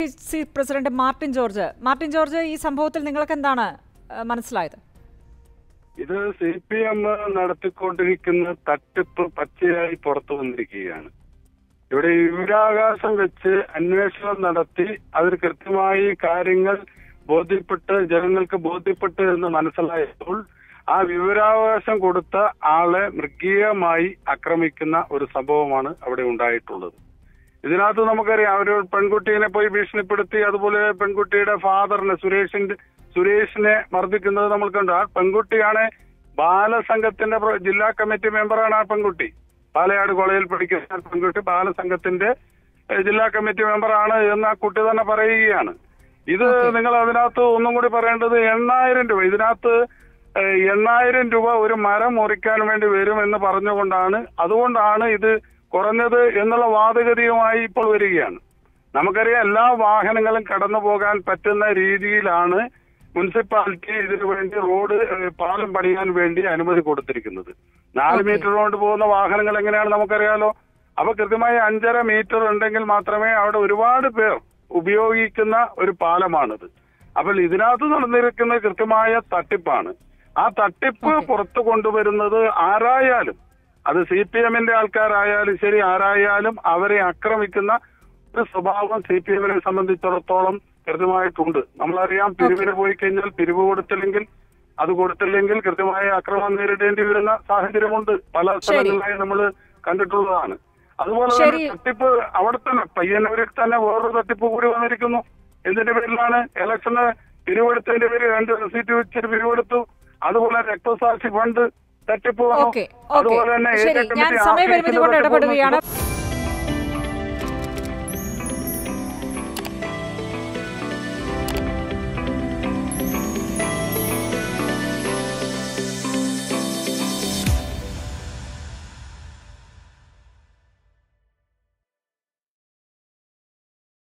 C president Martin George Martin George ഈ സംഭവത്തിൽ നിങ്ങൾക്ക് എന്താണ് ഏഹ്, മനസ്സിലായത് ഇത് സി പി എം നടത്തിക്കൊണ്ടിരിക്കുന്ന തട്ടിപ്പ് പച്ചയായി പുറത്തു വന്നിരിക്കുകയാണ് ഇവിടെ വിവരാവകാശം വെച്ച് അന്വേഷണം നടത്തി അതിൽ കൃത്യമായി കാര്യങ്ങൾ ബോധ്യപ്പെട്ട് ജനങ്ങൾക്ക് ബോധ്യപ്പെട്ട് എന്ന് മനസ്സിലായപ്പോൾ ആ വിവരാവകാശം കൊടുത്ത ആളെ മൃഗീയമായി ആക്രമിക്കുന്ന ഒരു സംഭവമാണ് അവിടെ ഉണ്ടായിട്ടുള്ളത് ഇതിനകത്ത് നമുക്കറിയാം ഒരു പെൺകുട്ടീനെ പോയി ഭീഷണിപ്പെടുത്തി അതുപോലെ പെൺകുട്ടിയുടെ ഫാദറിനെ സുരേഷിന്റെ സുരേഷിനെ മർദ്ദിക്കുന്നത് നമ്മൾ കണ്ടു ആ പെൺകുട്ടിയാണ് ബാലസംഘത്തിന്റെ പ്ര- ജില്ലാ കമ്മിറ്റി മെമ്പറാണ് ആ പെൺകുട്ടി പാലയാട് കോളേജിൽ പഠിക്കുന്ന പെൺകുട്ടി ബാലസംഘത്തിന്റെ ഏഹ്, ജില്ലാ കമ്മിറ്റി മെമ്പറാണ് എന്ന് ആ കുട്ടി തന്നെ പറയുകയാണ് ഇത് നിങ്ങൾ അതിനകത്ത് ഒന്നും കൂടി പറയേണ്ടത് എണ്ണായിരം രൂപ ഇതിനകത്ത് ഏഹ്, എണ്ണായിരം രൂപ ഒരു മരം മുറിക്കാൻ വേണ്ടി വരും എന്ന് പറഞ്ഞുകൊണ്ടാണ് അതുകൊണ്ടാണ് ഇത് കുറഞ്ഞത് എന്നുള്ള വാദഗതിയുമായി ഇപ്പോൾ വരികയാണ് നമുക്കറിയാം എല്ലാ വാഹനങ്ങളും കടന്നു പോകാൻ പറ്റുന്ന രീതിയിലാണ് മുനിസിപ്പാലിറ്റി ഇതിനു വേണ്ടി റോഡ് ഏഹ്, പാലം പണിയാൻ വേണ്ടി അനുമതി കൊടുത്തിരിക്കുന്നത് നാല് Okay. മീറ്റർ കൊണ്ട് പോകുന്ന വാഹനങ്ങൾ എങ്ങനെയാണ് നമുക്കറിയാലോ അപ്പൊ കൃത്യമായി അഞ്ചര മീറ്റർ ഉണ്ടെങ്കിൽ മാത്രമേ അവിടെ ഒരുപാട് പേർ ഉപയോഗിക്കുന്ന ഒരു പാലമാണിത് അപ്പോൾ ഇതിനകത്ത് നടന്നിരിക്കുന്നത് കൃത്യമായ തട്ടിപ്പാണ് ആ തട്ടിപ്പ് Okay. പുറത്തു കൊണ്ടുവരുന്നത് ആരായാലും അത് സി പി എമ്മിന്റെ ആൾക്കാരായാലും ശരി ആരായാലും അവരെ ആക്രമിക്കുന്ന ഒരു സ്വഭാവം സി പി എമ്മിനെ സംബന്ധിച്ചിടത്തോളം കൃത്യമായിട്ടുണ്ട് നമ്മളറിയാം പിരിവിന് പോയി കഴിഞ്ഞാൽ പിരിവ് കൊടുത്തില്ലെങ്കിൽ അത് കൊടുത്തില്ലെങ്കിൽ കൃത്യമായ ആക്രമണം നേരിടേണ്ടി വരുന്ന സാഹചര്യമുണ്ട് പല സ്ഥലങ്ങളിലായി നമ്മൾ കണ്ടിട്ടുള്ളതാണ് അതുപോലെ തന്നെ ശരി. തട്ടിപ്പ് അവിടെ തന്നെ പയ്യന്നൂരിൽ തന്നെ വേറൊരു തട്ടിപ്പ് കൂടി വന്നിരിക്കുന്നു എന്തിന്റെ പേരിലാണ് ഇലക്ഷന് പിരിവെടുത്തതിന്റെ പേരിൽ രണ്ട് റെസീറ്റ് വെച്ചിട്ട് പിരിവെടുത്തു അതുപോലെ രക്തസാക്ഷി ഫണ്ട് തട്ടിപ്പ് വന്നു ഓക്കെ ഓക്കെ അതുപോലെ തന്നെ ശരി ഏരിയ ഞാൻ കമ്മിറ്റി സമയപരിമിതി കൊണ്ട് ആഫീസിൽ ഇടപെടുകയാണ് തട്ടിപ്പ് വന്നു.